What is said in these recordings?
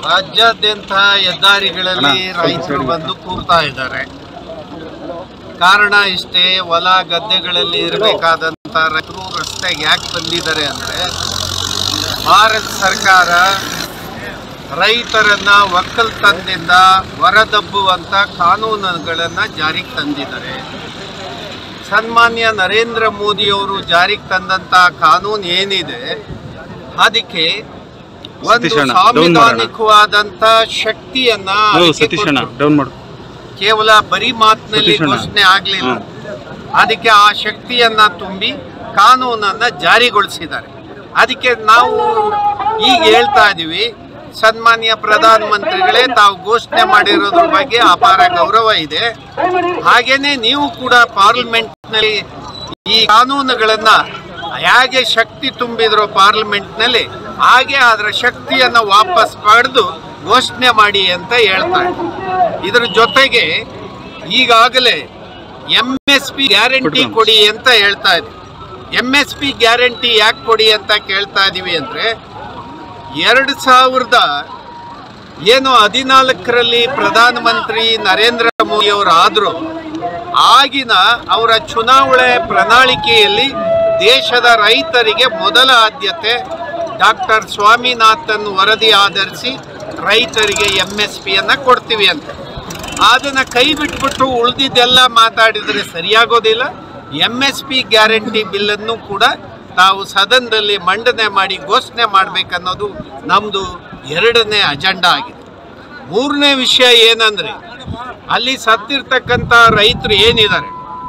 ರಾಜ್ಯಾದ್ಯಂತ ಹೆದ್ದಾರಿಗಳಲ್ಲಿ ರೈತರು ಬಂದು ಕೂರ್ತಾ ಇದ್ದಾರೆ ಕಾರಣ ಇಷ್ಟೇ ಹೊಲ ಗದ್ದೆಗಳಲ್ಲಿ ಇರಬೇಕಾದಂತ ರೈತರು ರಸ್ತೆಗೆ ಯಾಕೆ ಬಂದಿದ್ದಾರೆ ಅಂದ್ರೆ ಭಾರತ ಸರ್ಕಾರ ರೈತರನ್ನ ಒಕ್ಕಲ್ತನದಿಂದ ಹೊರದಬ್ಬುವಂತ ಕಾನೂನುಗಳನ್ನ ಜಾರಿಗೆ ತಂದಿದ್ದಾರೆ ಸನ್ಮಾನ್ಯ ನರೇಂದ್ರ ಮೋದಿಯವರು ಜಾರಿಗೆ ತಂದಂತ ಕಾನೂನು ಏನಿದೆ ಅದಕ್ಕೆ ಒಂದು ಸತೀಶ್ ಅಣ್ಣ, down ಮಾಡೋಣ. ಸಾಂವಿಧಾನಿಕವಾದಂತ ಶಕ್ತಿಯನ್ನ ಹೌದು ಅದಕ್ಕೆ ಸತೀಶ್ ಅಣ್ಣ ಕೊಟ್ರು. ಡೌನ್ ಮಾಡು ಕೇವಲ ಬರೀ ಮಾತಿನಲ್ಲಿ ಸತೀಶ್ ಅಣ್ಣ. ಘೋಷಣೆ ಆಗ್ಲಿಲ್ಲ ಅದಕ್ಕೆ ಆ ಶಕ್ತಿಯನ್ನ ತುಂಬಿ ಕಾನೂನನ್ನ ಜಾರಿಗೊಳಿಸಿದ್ದಾರೆ ಅದಕ್ಕೆ ನಾವು ಈಗ ಹೇಳ್ತಾ ಇದೀವಿ ಸನ್ಮಾನ್ಯ ಪ್ರಧಾನ ಮಂತ್ರಿಗಳೇ ತಾವು ಘೋಷಣೆ ಮಾಡಿರೋದ್ರ ಬಗ್ಗೆ ಅಪಾರ ಗೌರವ ಇದೆ ಹಾಗೇನೆ ನೀವು ಕೂಡ ಪಾರ್ಲಿಮೆಂಟ್ನಲ್ಲಿ ಈ ಕಾನೂನುಗಳನ್ನ ಹೇಗೆ ಶಕ್ತಿ ತುಂಬಿದ್ರು ಪಾರ್ಲಿಮೆಂಟ್ನಲ್ಲಿ ಹಾಗೆ ಅದರ ಶಕ್ತಿಯನ್ನ ವಾಪಸ್ ಪಡೆದು ಘೋಷಣೆ ಮಾಡಿ ಅಂತ ಹೇಳ್ತಾರೆ ಇದರ ಜೊತೆಗೆ ಈಗಾಗಲೇ ಎಂ ಎಸ್ ಪಿ ಗ್ಯಾರಂಟಿ ಕೊಡಿ ಅಂತ ಹೇಳ್ತಾ ಇದ್ವಿ ಎಂ ಎಸ್ ಪಿ ಗ್ಯಾರಂಟಿ ಯಾಕೆ ಕೊಡಿ ಅಂತ ಕೇಳ್ತಾ ಇದೀವಿ ಅಂದ್ರೆ ಎರಡು ಸಾವಿರದ ಏನು ಹದಿನಾಲ್ಕರಲ್ಲಿ ಪ್ರಧಾನಮಂತ್ರಿ ನರೇಂದ್ರ ಮೋದಿ ಅವರು ಆದ್ರು ಆಗಿನ ಅವರ ಚುನಾವಣೆ ಪ್ರಣಾಳಿಕೆಯಲ್ಲಿ ದೇಶದ ರೈತರಿಗೆ ಮೊದಲ ಆದ್ಯತೆ ಡಾಕ್ಟರ್ ಸ್ವಾಮಿನಾಥನ್ ವರದಿ ಆಧರಿಸಿ ರೈತರಿಗೆ ಎಂ ಎಸ್ ಪಿಯನ್ನು ಕೊಡ್ತೀವಿ ಅಂತ ಅದನ್ನ ಕೈ ಬಿಟ್ಬಿಟ್ಟು ಉಳಿದಿದ್ದೆಲ್ಲ ಮಾತಾಡಿದರೆ ಸರಿಯಾಗೋದಿಲ್ಲ ಎಂ ಎಸ್ ಪಿ ಗ್ಯಾರಂಟಿ ಬಿಲ್ಲನ್ನು ಕೂಡ ತಾವು ಸದನದಲ್ಲಿ ಮಂಡನೆ ಮಾಡಿ ಘೋಷಣೆ ಮಾಡಬೇಕನ್ನೋದು ನಮ್ಮದು ಎರಡನೇ ಅಜೆಂಡಾ ಆಗಿದೆ ಮೂರನೇ ವಿಷಯ ಏನಂದ್ರೆ ಅಲ್ಲಿ ಸತ್ತಿರ್ತಕ್ಕಂಥ ರೈತರು ಏನಿದ್ದಾರೆ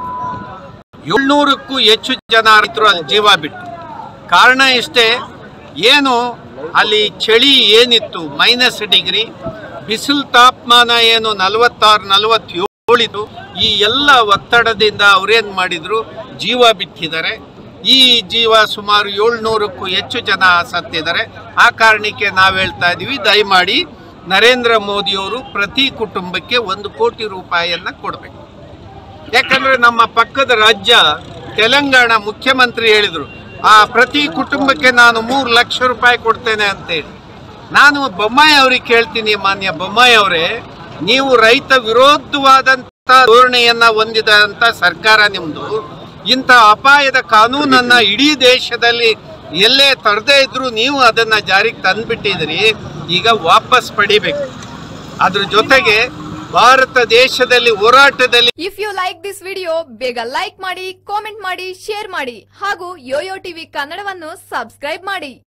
ಏಳ್ನೂರಕ್ಕೂ ಹೆಚ್ಚು ಜನ ರೈತರು ಅಲ್ಲಿ ಜೀವ ಬಿಟ್ಟು ಕಾರಣ ಇಷ್ಟೇ ಏನು ಅಲ್ಲಿ ಚಳಿ ಏನಿತ್ತು ಮೈನಸ್ ಡಿಗ್ರಿ ಬಿಸಿಲು ತಾಪಮಾನ ಏನು ನಲವತ್ತಾರು ನಲವತ್ತೇಳಿತು ಈ ಎಲ್ಲ ಒತ್ತಡದಿಂದ ಅವ್ರೇನು ಮಾಡಿದ್ರು ಜೀವ ಬಿಟ್ಟಿದ್ದಾರೆ ಈ ಜೀವ ಸುಮಾರು ಏಳ್ನೂರಕ್ಕೂ ಹೆಚ್ಚು ಜನ ಸತ್ತಿದ್ದಾರೆ ಆ ಕಾರಣಕ್ಕೆ ನಾವು ಹೇಳ್ತಾ ಇದೀವಿ ದಯಮಾಡಿ ನರೇಂದ್ರ ಮೋದಿಯವರು ಪ್ರತಿ ಕುಟುಂಬಕ್ಕೆ ಒಂದು ಕೋಟಿ ರೂಪಾಯಿಯನ್ನ ಕೊಡಬೇಕು ಯಾಕಂದ್ರೆ ನಮ್ಮ ಪಕ್ಕದ ರಾಜ್ಯ ತೆಲಂಗಾಣ ಮುಖ್ಯಮಂತ್ರಿ ಹೇಳಿದ್ರು ಆ ಪ್ರತಿ ಕುಟುಂಬಕ್ಕೆ ನಾನು ಮೂರು ಲಕ್ಷ ರೂಪಾಯಿ ಕೊಡ್ತೇನೆ ಅಂತೇಳಿ ನಾನು ಬೊಮ್ಮಾಯಿ ಅವ್ರಿಗೆ ಕೇಳ್ತೀನಿ ಮಾನ್ಯ ಬೊಮ್ಮಾಯಿ ಅವರೇ ನೀವು ರೈತ ವಿರೋಧವಾದಂತ ಧೋರಣೆಯನ್ನ ಹೊಂದಿದಂತ ಸರ್ಕಾರ ನಿಮ್ದು ಇಂಥ ಅಪಾಯದ ಕಾನೂನನ್ನ ಇಡೀ ದೇಶದಲ್ಲಿ ಎಲ್ಲೇ ತರದೇ ಇದ್ರು ನೀವು ಅದನ್ನ ಜಾರಿಗೆ ತಂದ್ಬಿಟ್ಟಿದ್ರಿ ಈಗ ವಾಪಸ್ ಪಡಿಬೇಕು ಅದ್ರ ಜೊತೆಗೆ ಭಾರತ ದೇಶದಲ್ಲಿ ಹೋರಾಟದಲ್ಲಿ if you like this video ಬೇಗ ಲೈಕ್ ಮಾಡಿ ಕಾಮೆಂಟ್ ಮಾಡಿ ಶೇರ್ ಮಾಡಿ ಹಾಗೂ ಯೋಯೋ ಟಿವಿ ಕನ್ನಡವನ್ನು ಸಬ್ಸ್ಕ್ರೈಬ್ ಮಾಡಿ